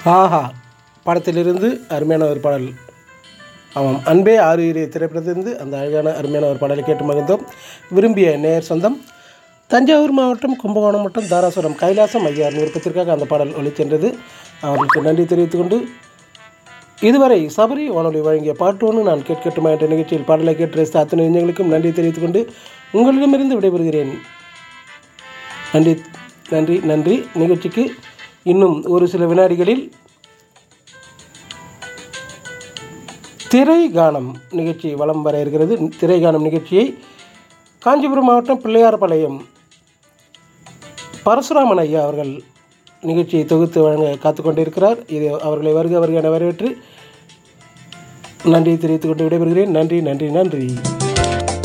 ஆஹா படத்திலிருந்து அருமையான ஒரு பாடல் ஆமாம் அன்பே ஆறு இரு திரைப்படத்திலிருந்து அந்த அழகான அருமையான ஒரு பாடலை கேட்டு மகிழ்ந்தோம் விரும்பிய நேர் சொந்தம் தஞ்சாவூர் மாவட்டம் கும்பகோணம் மற்றும் தாராசுரம் கைலாசம் ஐயார் விருப்பத்திற்காக அந்த பாடல் ஒளிச்சென்றது அவர்களுக்கு நன்றி தெரிவித்துக் கொண்டு இதுவரை சபரி வானொலி வழங்கிய பாட்டு ஒன்று நான் கேட்கட்டுமா என்ற நிகழ்ச்சியில் பாடலை கேட்டு ரசித்த அத்தனை நெஞ்சங்களுக்கும் நன்றி தெரிவித்துக் கொண்டு உங்களிடமிருந்து விடைபெறுகிறேன் நன்றி நன்றி நன்றி நிகழ்ச்சிக்கு இன்னும் ஒரு சில வினாடிகளில் திரை கானம் நிகழ்ச்சி வலம் வர இருக்கிறது திரை கானம் நிகழ்ச்சியை காஞ்சிபுரம் மாவட்டம் பிள்ளையார்பாளையம் பரசுராமன் ஐயா அவர்கள் நிகழ்ச்சியை தொகுத்து வழங்க காத்து கொண்டிருக்கிறார் இது அவர்களை வருக வருக என வரவேற்று நன்றி தெரிவித்துக் கொண்டு விடைபெறுகிறேன் நன்றி நன்றி நன்றி